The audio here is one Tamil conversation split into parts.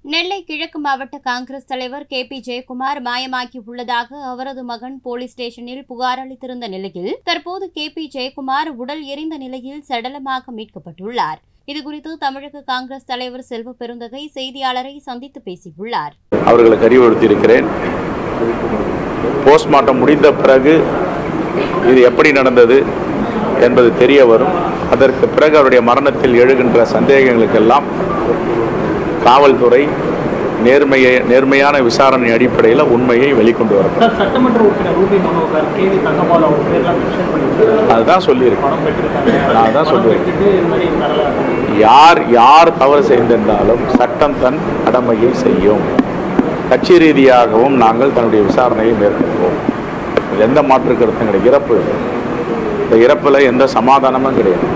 நெல்லை கிழக்கு மாவட்ட காங்கிரஸ் தலைவர் கே பி ஜெயக்குமார் மாயமாக்கி உள்ளதாக அவரது மகன் போலீஸ் ஸ்டேஷனில் புகார் அளித்திருந்த நிலையில் தற்போது கே பி ஜெயக்குமார் உடல் எரிந்த நிலையில் சடலமாக மீட்கப்பட்டுள்ளார் இதுகுறித்து தமிழக காங்கிரஸ் தலைவர் செல்வ பெருந்தகை செய்தியாளரை சந்தித்து பேசியுள்ளார் அவர்களுக்கு அறிவுறுத்தியிருக்கிறேன் போஸ்ட்மார்ட்டம் முடிந்த பிறகு இது எப்படி நடந்தது என்பது தெரிய வரும் அதற்கு பிறகு அவருடைய மரணத்தில் எழுகின்ற சந்தேகங்களுக்கெல்லாம் காவல்துறை நேர்மையை நேர்மையான விசாரணை அடிப்படையில் உண்மையை வெளிக்கொண்டு வரும் சார் சட்டமன்ற உறுப்பினர் ரூபி மனோகர் கே வி தங்கபால் அவங்க பேர்லாம் மென்ஷன் பண்ணியிருக்காங்க அதுதான் சொல்லியிருக்கேன் பணம் பெற்றிருக்காங்க நான் அதான் பணம் சொல்லுவேன். பெற்றுட்டு இது மாதிரி தரல யார் யார் தவறு செய்திருந்தாலும் சட்டம் தன் கடமையை செய்யும் கட்சி ரீதியாகவும் நாங்கள் தன்னுடைய விசாரணையை மேற்கொள்வோம் இதில் எந்த மாற்று கருத்தும் கிடையாது இறப்பு இது. இந்த இறப்பில் எந்த சமாதானமும் கிடையாது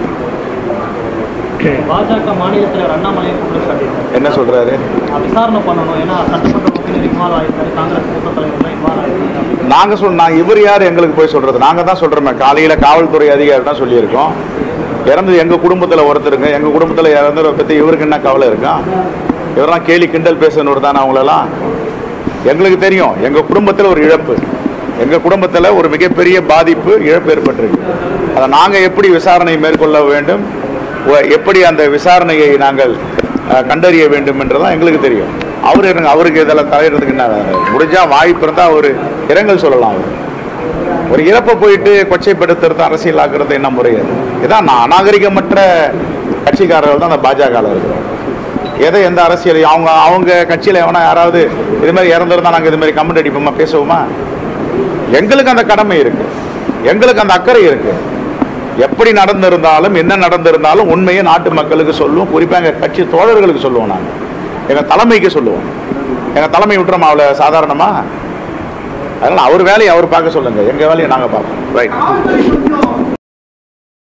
பாஜக மாநில தலைவர் அண்ணாமலை குற்றம் சாட்டியிருக்காரு என்ன சொல்றாரு நான் விசாரணை பண்ணணும் ஏன்னா சட்டமன்ற உறுப்பினர் இன்வால்வ் ஆயிருக்காரு காங்கிரஸ் மூத்த தலைவர்லாம் இன்வால்வ் ஆயிருக்காரு நாங்க சொல் நான் இவர் யார் எங்களுக்கு போய் சொல்றது நாங்க தான் சொல்றோமே காலையில காவல்துறை அதிகாரி தான் சொல்லியிருக்கோம் இறந்தது எங்க குடும்பத்துல ஒருத்தருங்க எங்க குடும்பத்துல இறந்ததை பத்தி இவருக்கு என்ன கவலை இருக்கும் இவரெல்லாம் கேலி கிண்டல் பேசணும் தானே அவங்களெல்லாம் எங்களுக்கு தெரியும் எங்க குடும்பத்துல ஒரு இழப்பு எங்க குடும்பத்துல ஒரு மிகப்பெரிய பாதிப்பு இழப்பு ஏற்பட்டிருக்கு அதை நாங்க எப்படி விசாரணை மேற்கொள்ள வேண்டும் ஒ- எப்படி அந்த விசாரணையை நாங்கள் அஹ், கண்டறிய வேண்டும் என்றுதான் எங்களுக்கு தெரியும் அவர் இருங்க அவருக்கு இதெல்லாம் தலையிடுறதுக்கு என்ன வேலை? முடிஞ்சா வாய்ப்பு இருந்தா அவர் இரங்கல் சொல்லலாம் அவர் ஒரு இறப்பை போயிட்டு கொச்சைப்படுத்துறது அரசியல் ஆக்குறது என்ன முறை அது இதான் நான் அநாகரிகமற்ற கட்சிக்காரர்கள் தான் அந்த பாஜக இருக்கிறோம் எதை எந்த அரசியல் அவங்க அவங்க கட்சியில் எவனா யாராவது இது மாதிரி இறந்துருந்தா நாங்கள் இது மாதிரி கமெண்ட் அடிப்போமா பேசுவோமா எங்களுக்கு அந்த கடமை இருக்கு எங்களுக்கு அந்த அக்கறை இருக்கு எப்படி நடந்திருந்தாலும் என்ன நடந்திருந்தாலும் உண்மையை நாட்டு மக்களுக்கு சொல்லுவோம் குறிப்பாக எங்கள் கட்சி தோழர்களுக்கு சொல்லுவோம் நாங்கள் எங்கள் தலைமைக்கு சொல்லுவோம் எங்கள் தலைமை விட்டுறோமா அவ்வளோ சாதாரணமா அதனால் அவர் வேலையை அவர் பார்க்க சொல்லுங்க எங்கள் வேலையை நாங்கள் பார்ப்போம் ரைட்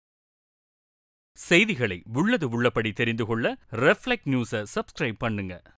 செய்திகளை உள்ளது உள்ளபடி தெரிந்து கொள்ள ரெஃப்ளெக்ட் நியூஸை சப்ஸ்கிரைப் பண்ணுங்க